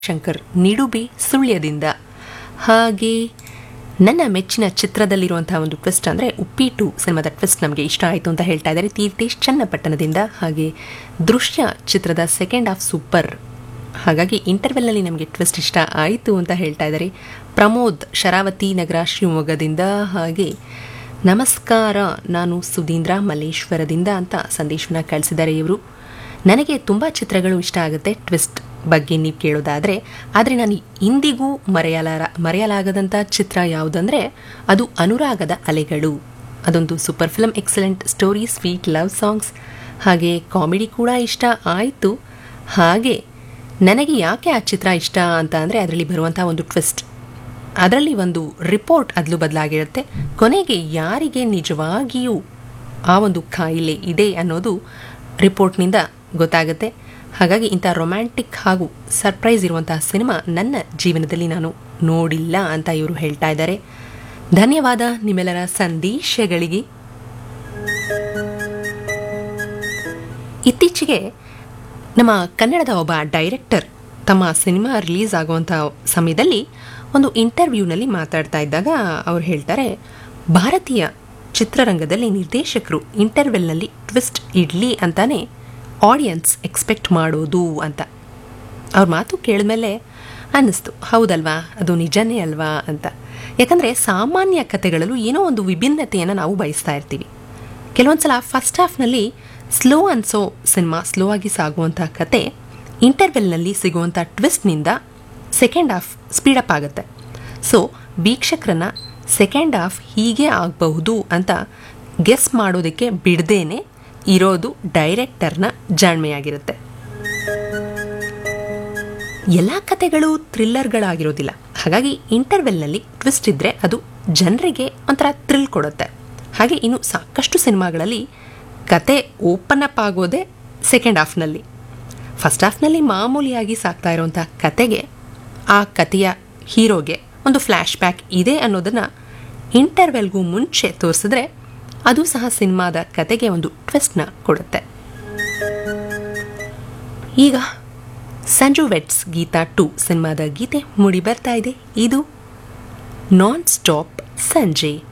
ಶಂಕರ್ ನಿಡುಬೆ ಸುಳ್ಯದಿಂದ ಹಾಗೆ ನನ್ನ ಮೆಚ್ಚಿನ ಚಿತ್ರದಲ್ಲಿರುವಂತಹ ಒಂದು ಟ್ವಿಸ್ಟ್ ಅಂದರೆ ಉಪ್ಪಿಟ್ಟು ಸಿನಿಮಾದ ಟ್ವಿಸ್ಟ್ ನಮಗೆ ಇಷ್ಟ ಆಯಿತು ಅಂತ ಹೇಳ್ತಾ ಇದ್ದಾರೆ ತೀರ್ಥೇಶ್ ಚನ್ನಪಟ್ಟಣದಿಂದ ಹಾಗೆ ದೃಶ್ಯ ಚಿತ್ರದ ಸೆಕೆಂಡ್ ಹಾಫ್ ಸೂಪರ್ ಹಾಗಾಗಿ ಇಂಟರ್ವೆಲ್ನಲ್ಲಿ ನಮಗೆ ಟ್ವಿಸ್ಟ್ ಇಷ್ಟ ಆಯಿತು ಅಂತ ಹೇಳ್ತಾ ಇದ್ದಾರೆ ಪ್ರಮೋದ್ ಶರಾವತಿ ನಗರ ಶಿವಮೊಗ್ಗದಿಂದ ಹಾಗೆ ನಮಸ್ಕಾರ ನಾನು ಸುಧೀಂದ್ರ ಮಲ್ಲೇಶ್ವರದಿಂದ ಅಂತ ಸಂದೇಶವನ್ನು ಕಳಿಸಿದ್ದಾರೆ ಇವರು ನನಗೆ ತುಂಬ ಚಿತ್ರಗಳು ಇಷ್ಟ ಆಗುತ್ತೆ ಟ್ವಿಸ್ಟ್ ಬಗ್ಗೆ ನೀವು ಕೇಳೋದಾದರೆ ಆದರೆ ನಾನು ಇಂದಿಗೂ ಮರೆಯಲಾರ ಮರೆಯಲಾಗದಂಥ ಚಿತ್ರ ಯಾವುದಂದರೆ ಅದು ಅನುರಾಗದ ಅಲೆಗಳು ಅದೊಂದು super film excellent story sweet love songs ಹಾಗೆ ಕಾಮಿಡಿ ಕೂಡ ಇಷ್ಟ ಆಯಿತು ಹಾಗೆ ನನಗೆ ಯಾಕೆ ಆ ಚಿತ್ರ ಇಷ್ಟ ಅಂತ ಅಂದರೆ ಅದರಲ್ಲಿ ಬರುವಂಥ ಒಂದು ಟ್ವಿಸ್ಟ್ ಅದರಲ್ಲಿ ಒಂದು ರಿಪೋರ್ಟ್ ಅದಲು ಬದಲಾಗಿರುತ್ತೆ ಕೊನೆಗೆ ಯಾರಿಗೆ ನಿಜವಾಗಿಯೂ ಆ ಒಂದು ಕಾಯಿಲೆ ಇದೆ ಅನ್ನೋದು ರಿಪೋರ್ಟ್ನಿಂದ ಗೊತ್ತಾಗುತ್ತೆ ಹಾಗಾಗಿ ಇಂಥ ರೊಮ್ಯಾಂಟಿಕ್ ಹಾಗೂ ಸರ್ಪ್ರೈಸ್ ಇರುವಂತಹ ಸಿನಿಮಾ ನನ್ನ ಜೀವನದಲ್ಲಿ ನಾನು ನೋಡಿಲ್ಲ ಅಂತ ಇವರು ಹೇಳ್ತಾ ಇದ್ದಾರೆ ಧನ್ಯವಾದ ನಿಮ್ಮೆಲ್ಲರ ಸಂದೇಶಗಳಿಗೆ ಇತ್ತೀಚೆಗೆ ನಮ್ಮ ಕನ್ನಡದ ಒಬ್ಬ ಡೈರೆಕ್ಟರ್ ತಮ್ಮ ಸಿನಿಮಾ ರಿಲೀಸ್ ಆಗುವಂಥ ಸಮಯದಲ್ಲಿ ಒಂದು ಇಂಟರ್ವ್ಯೂನಲ್ಲಿ ಮಾತಾಡ್ತಾ ಇದ್ದಾಗ ಅವ್ರು ಹೇಳ್ತಾರೆ ಭಾರತೀಯ ಚಿತ್ರರಂಗದಲ್ಲಿ ನಿರ್ದೇಶಕರು ಇಂಟರ್ವೆಲ್ನಲ್ಲಿ ಟ್ವಿಸ್ಟ್ ಇಡಲಿ ಅಂತಾನೆ ಆಡಿಯನ್ಸ್ ಎಕ್ಸ್ಪೆಕ್ಟ್ ಮಾಡೋದು ಅಂತ ಅವ್ರ ಮಾತು ಕೇಳಿದ್ಮೇಲೆ ಅನ್ನಿಸ್ತು ಹೌದಲ್ವಾ ಅದು ನಿಜನೇ ಅಲ್ವಾ ಅಂತ ಯಾಕಂದರೆ ಸಾಮಾನ್ಯ ಕಥೆಗಳಲ್ಲೂ ಏನೋ ಒಂದು ವಿಭಿನ್ನತೆಯನ್ನು ನಾವು ಬಯಸ್ತಾ ಇರ್ತೀವಿ ಕೆಲವೊಂದು ಸಲ ಫಸ್ಟ್ ಹಾಫ್ನಲ್ಲಿ ಸ್ಲೋ ಅನ್ಸೋ ಸಿನಿಮಾ ಸ್ಲೋ ಆಗಿ ಸಾಗುವಂಥ ಕತೆ ಇಂಟರ್ವೆಲ್ನಲ್ಲಿ ಸಿಗುವಂಥ ಟ್ವಿಸ್ಟ್ನಿಂದ ಸೆಕೆಂಡ್ ಹಾಫ್ ಸ್ಪೀಡಪ್ ಆಗುತ್ತೆ ಸೊ ವೀಕ್ಷಕರನ್ನ ಸೆಕೆಂಡ್ ಹಾಫ್ ಹೀಗೆ ಆಗಬಹುದು ಅಂತ ಗೆಸ್ ಮಾಡೋದಕ್ಕೆ ಬಿಡದೇನೆ ಇರೋದು ಡೈರೆಕ್ಟರ್ನ ಜಾಣ್ಮೆಯಾಗಿರುತ್ತೆ ಎಲ್ಲ ಕತೆಗಳು ಥ್ರಿಲ್ಲರ್ಗಳಾಗಿರೋದಿಲ್ಲ ಹಾಗಾಗಿ ಇಂಟರ್ವೆಲ್ನಲ್ಲಿ ಟ್ವಿಸ್ಟ್ ಇದ್ದರೆ ಅದು ಜನರಿಗೆ ಒಂಥರ ಥ್ರಿಲ್ ಕೊಡುತ್ತೆ ಹಾಗೆ ಇನ್ನು ಸಾಕಷ್ಟು ಸಿನಿಮಾಗಳಲ್ಲಿ ಕತೆ ಓಪನ್ ಅಪ್ ಆಗೋದೇ ಸೆಕೆಂಡ್ ಹಾಫ್ನಲ್ಲಿ ಫಸ್ಟ್ ಹಾಫ್ನಲ್ಲಿ ಮಾಮೂಲಿಯಾಗಿ ಸಾಕ್ತಾ ಇರುವಂಥ ಕತೆಗೆ ಆ ಕತೆಯ ಹೀರೋಗೆ ಒಂದು ಫ್ಲ್ಯಾಶ್ ಬ್ಯಾಕ್ ಇದೆ ಅನ್ನೋದನ್ನು ಇಂಟರ್ವೆಲ್ಗೂ ಮುಂಚೆ ತೋರಿಸಿದ್ರೆ ಅದು ಸಹ ಸಿನಿಮಾದ ಕತೆಗೆ ಒಂದು ಟ್ವಿಸ್ಟ್ನ ಕೊಡುತ್ತೆ ಈಗ ಸಂಜು ವೆಟ್ಸ್ ಗೀತಾ ಟು ಸಿನಿಮಾದ ಗೀತೆ ಮೂಡಿ ಬರ್ತಾ ಇದೆ ಇದು ನಾನ್ ಸ್ಟಾಪ್ ಸಂಜೆ